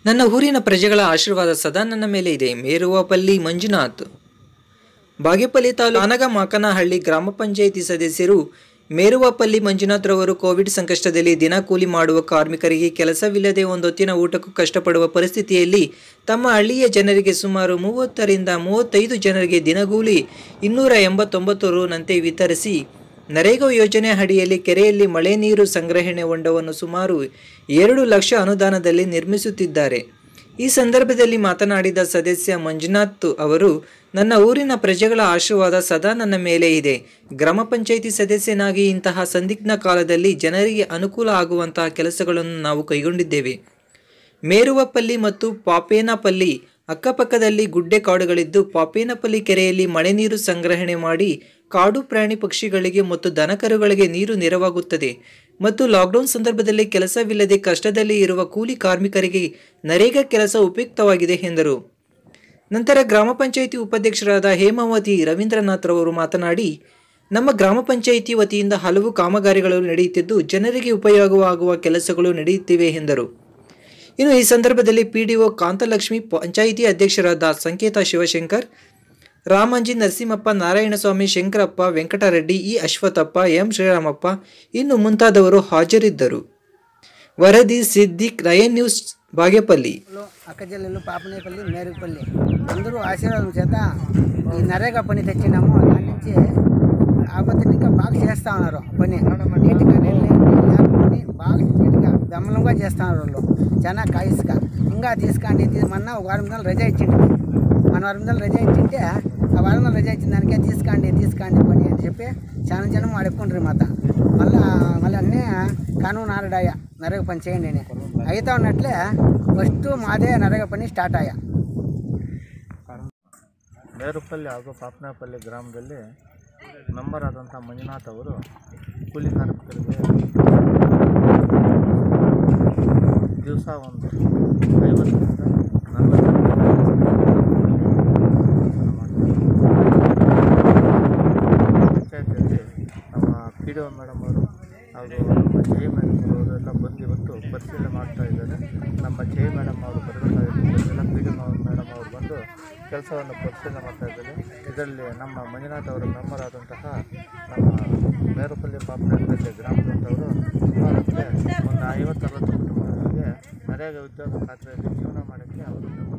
ನನ್ನ ಊರಿನ ಪ್ರಜೆಗಳ ಆಶೀರ್ವಾದ ಸದಾ ನನ್ನ ಮೇಲೆ ಇದೆ ಮೇರುವಪಲ್ಲಿ ಮಂಜುನಾಥ್ ಬಾಗೇಪಲ್ಲಿ ತಾಲೂಕು ಅನಗ ಮಾಕನಹಳ್ಳಿ ಗ್ರಾಮ ಪಂಚಾಯಿತಿ ಸದಸ್ಯರು ಮೇರುವಪಲ್ಲಿ ಮಂಜುನಾಥ್ ರವರು ಕೋವಿಡ್ ಸಂಕಷ್ಟದಲ್ಲಿ ದಿನ ಕೂಲಿ ಮಾಡುವ ಕಾರ್ಮಿಕರಿಗೆ ಕೆಲಸವಿಲ್ಲದೆ ಒಂದೊತ್ತಿನ ಊಟಕ್ಕೂ ಕಷ್ಟಪಡುವ ಪರಿಸ್ಥಿತಿಯಲ್ಲಿ ತಮ್ಮ ಹಳ್ಳಿಯ ಜನರಿಗೆ ಸುಮಾರು ಮೂವತ್ತರಿಂದ ಮೂವತ್ತೈದು ಜನರಿಗೆ ದಿನಗೂಲಿ ಇನ್ನೂರ ಎಂಬತ್ತೊಂಬತ್ತು ರುನಂತೆ ವಿತರಿಸಿ ನರೇಗಾ ಯೋಜನೆ ಅಡಿಯಲ್ಲಿ ಕೆರೆಯಲ್ಲಿ ಮಳೆ ನೀರು ಸಂಗ್ರಹಣೆ ಹೊಂಡವನ್ನು ಸುಮಾರು ಎರಡು ಲಕ್ಷ ಅನುದಾನದಲ್ಲಿ ನಿರ್ಮಿಸುತ್ತಿದ್ದಾರೆ ಈ ಸಂದರ್ಭದಲ್ಲಿ ಮಾತನಾಡಿದ ಸದಸ್ಯ ಮಂಜುನಾಥ್ ಅವರು ನನ್ನ ಊರಿನ ಪ್ರಜೆಗಳ ಆಶೀರ್ವಾದ ಸದಾ ನನ್ನ ಮೇಲೆ ಇದೆ ಗ್ರಾಮ ಪಂಚಾಯಿತಿ ಸದಸ್ಯನಾಗಿ ಇಂತಹ ಸಂದಿಗ್ಧ ಕಾಲದಲ್ಲಿ ಜನರಿಗೆ ಅನುಕೂಲ ಆಗುವಂತಹ ಕೆಲಸಗಳನ್ನು ನಾವು ಕೈಗೊಂಡಿದ್ದೇವೆ ಮೇರುವಪಲ್ಲಿ ಮತ್ತು ಪಾಪೇನಪಲ್ಲಿ ಅಕ್ಕಪಕ್ಕದಲ್ಲಿ ಗುಡ್ಡೆ ಕಾಡುಗಳಿದ್ದು ಪಾಪೇನಪಲ್ಲಿ ಕೆರೆಯಲ್ಲಿ ಮಳೆ ನೀರು ಸಂಗ್ರಹಣೆ ಮಾಡಿ ಕಾಡು ಪ್ರಾಣಿ ಪಕ್ಷಿಗಳಿಗೆ ಮತ್ತು ದನಕರುಗಳಿಗೆ ನೀರು ನೆರವಾಗುತ್ತದೆ ಮತ್ತು ಲಾಕ್ಡೌನ್ ಸಂದರ್ಭದಲ್ಲಿ ಕೆಲಸವಿಲ್ಲದೆ ಕಷ್ಟದಲ್ಲಿ ಇರುವ ಕೂಲಿ ಕಾರ್ಮಿಕರಿಗೆ ನರೇಗಾ ಕೆಲಸ ಉಪಯುಕ್ತವಾಗಿದೆ ಎಂದರು ನಂತರ ಗ್ರಾಮ ಪಂಚಾಯಿತಿ ಉಪಾಧ್ಯಕ್ಷರಾದ ಹೇಮಾವತಿ ರವೀಂದ್ರನಾಥ್ ರವರು ಮಾತನಾಡಿ ನಮ್ಮ ಗ್ರಾಮ ಪಂಚಾಯಿತಿ ವತಿಯಿಂದ ಹಲವು ಕಾಮಗಾರಿಗಳು ನಡೆಯುತ್ತಿದ್ದು ಜನರಿಗೆ ಉಪಯೋಗವಾಗುವ ಕೆಲಸಗಳು ನಡೆಯುತ್ತಿವೆ ಎಂದರು ಇನ್ನು ಈ ಸಂದರ್ಭದಲ್ಲಿ ಪಿಡಿಒ ಕಾಂತಲಕ್ಷ್ಮಿ ಪಂಚಾಯಿತಿ ಅಧ್ಯಕ್ಷರಾದ ಸಂಕೇತ ಶಿವಶಂಕರ್ ರಾಮಂಜಿ ನರಸಿಂಹಪ್ಪ ನಾರಾಯಣಸ್ವಾಮಿ ಶಂಕರಪ್ಪ ವೆಂಕಟರೆಡ್ಡಿ ಇ ಅಶ್ವಥಪ್ಪ ಎಂ ಶ್ರೀರಾಮಪ್ಪ ಇನ್ನು ಮುಂತಾದವರು ಹಾಜರಿದ್ದರು ವರದಿ సిద్దిక్ నయన్ న్యూస్ బాగేపల్లి లో అక్క చెల్లెలు పాపనేపల్లి మేరుపల్లి అందరూ ఆశీర్వాదం చేత ఈ నరేగా పని తెచ్చినాము దాని నుంచి ఆ పద్ధతిని ఇంకా బాగా చేస్తా ఉన్నారు పని నీట్గా లేకపోతే బాగా నీట్గా గమనంగా చేస్తున్నారు వాళ్ళు చాలా కాయిస్గా ఇంకా తీసుకోండి తీ- మొన్న ఒక వారం నెలలు రజా ఇచ్చిండు మన వారం నెలలు రజా ఇచ్చింటే ఆ వారం నెలలు రజా ఇచ్చిన దానికే తీసుకోండి తీసుకోండి పని అని చెప్పి చాలా జనం అడుక్కుంటారు మాత మళ్ళా మళ్ళీ అన్నీ కానూన్ ఆరడాయ నరేగ పని చేయండి అని అవుతా ఉన్నట్లే ఫస్ట్ మాదే నరేగ పని స్టార్ట్ అయ్యా ಮೇರುಪಲ್ಲಿ ಹಾಗೂ ಪಾಪನಾಪಲ್ಲಿ ಗ್ರಾಮದಲ್ಲಿ ಮೆಂಬರ್ ಆದಂಥ ಮಂಜುನಾಥ್ ಅವರು ಕೂಲಿ ಕಾರ್ಮಿಕರಿಗೆ ದಿವಸ ಒಂದು ಐವತ್ತರಿಂದ ನಲವತ್ತು ಪಂಚಾಯತಿಯಲ್ಲಿ ನಮ್ಮ ಪಿ ಡಿ ಒ ಮೇಡಮ್ ಅವರು ಹಾಗೂ ನಮ್ಮ ಜೆ ಮೇಡಮ್ ಅವರೆಲ್ಲ ಬಂದು ಇವತ್ತು ಪರಿಶೀಲನೆ ಮಾಡ್ತಾ ಇದ್ದಾರೆ ನಮ್ಮ ಜೆ ಮೇಡಮ್ ಅವರು ಬರಬೇಕಾಗಿತ್ತು ಎಲ್ಲ ಪಿ ಡಿ ಮೇಡಮ್ ಅವರು ಬಂದು ಕೆಲಸವನ್ನು ಪರಿಶೀಲನೆ ಮಾಡ್ತಾ ಇದ್ದಾರೆ ಇದರಲ್ಲಿ ನಮ್ಮ ಮಂಜುನಾಥ್ ಅವರ ಮೆಂಬರ್ ಆದಂತಹ ನಮ್ಮ ಮೇರುಪಲ್ಲಿ ಪಾಪನಹಳ್ಳಿ ಗ್ರಾಮದವರು ಸುಮಾರು ಒಂದು ಐವತ್ತು ಅರವತ್ತು ಕುಟುಂಬಗಳಿಗೆ ನರೇಗಾ ಉದ್ಯೋಗ ಖಾತ್ರಿಯಲ್ಲಿ ಜೀವನ ಮಾಡೋಕ್ಕೆ ಅವರು